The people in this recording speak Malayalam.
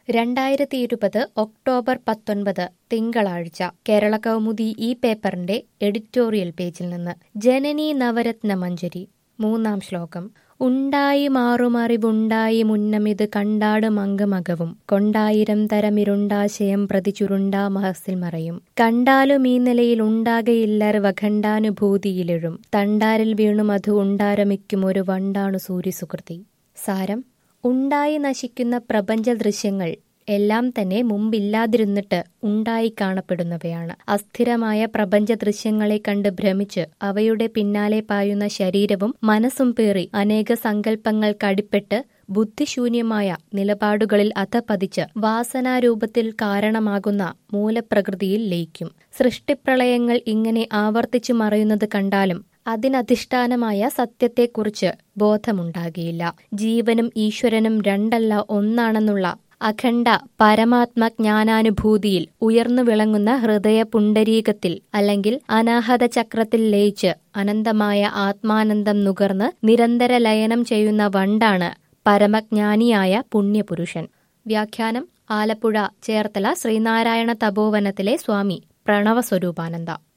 രണ്ടായിരത്തി ഇരുപത് ഒക്ടോബർ പത്തൊൻപത് തിങ്കളാഴ്ച കേരള കൗമുദി ഈ പേപ്പറിന്റെ എഡിറ്റോറിയൽ പേജിൽ നിന്ന് ജനനി നവരത്ന മഞ്ജരി മൂന്നാം ശ്ലോകം ഉണ്ടായി മാറുമറിവുണ്ടായി മുന്നമിത് കണ്ടാട് മങ്കമകവും കൊണ്ടായിരം തരമിരുണ്ടാശയം പ്രതി ചുരുണ്ടാ മഹസിൽ മറയും കണ്ടാലും ഈ നിലയിൽ ഉണ്ടാകയില്ലർ വഖണ്ഡാനുഭൂതിയിലെഴും തണ്ടാരിൽ വീണു മധു ഉണ്ടാരമിക്കും ഒരു വണ്ടാണു സൂര്യസുകൃതി സാരം ഉണ്ടായി നശിക്കുന്ന പ്രപഞ്ച ദൃശ്യങ്ങൾ എല്ലാം തന്നെ മുമ്പില്ലാതിരുന്നിട്ട് ഉണ്ടായി കാണപ്പെടുന്നവയാണ് അസ്ഥിരമായ പ്രപഞ്ച ദൃശ്യങ്ങളെ കണ്ട് ഭ്രമിച്ച് അവയുടെ പിന്നാലെ പായുന്ന ശരീരവും മനസ്സും പേറി അനേക സങ്കല്പങ്ങൾക്കടിപ്പെട്ട് ബുദ്ധിശൂന്യമായ നിലപാടുകളിൽ അധപതിച്ച് വാസനാരൂപത്തിൽ കാരണമാകുന്ന മൂലപ്രകൃതിയിൽ ലയിക്കും സൃഷ്ടിപ്രളയങ്ങൾ ഇങ്ങനെ ആവർത്തിച്ചു മറയുന്നത് കണ്ടാലും അതിനധിഷ്ഠാനമായ സത്യത്തെക്കുറിച്ച് ബോധമുണ്ടാകിയില്ല ജീവനും ഈശ്വരനും രണ്ടല്ല ഒന്നാണെന്നുള്ള അഖണ്ഡ പരമാത്മജ്ഞാനാനുഭൂതിയിൽ ഉയർന്നു വിളങ്ങുന്ന ഹൃദയ പുണ്ടരീകത്തിൽ അല്ലെങ്കിൽ അനാഹത ചക്രത്തിൽ ലയിച്ച് അനന്തമായ ആത്മാനന്ദം നുകർന്ന് നിരന്തര ലയനം ചെയ്യുന്ന വണ്ടാണ് പരമജ്ഞാനിയായ പുണ്യപുരുഷൻ വ്യാഖ്യാനം ആലപ്പുഴ ചേർത്തല ശ്രീനാരായണ തപോവനത്തിലെ സ്വാമി പ്രണവസ്വരൂപാനന്ദ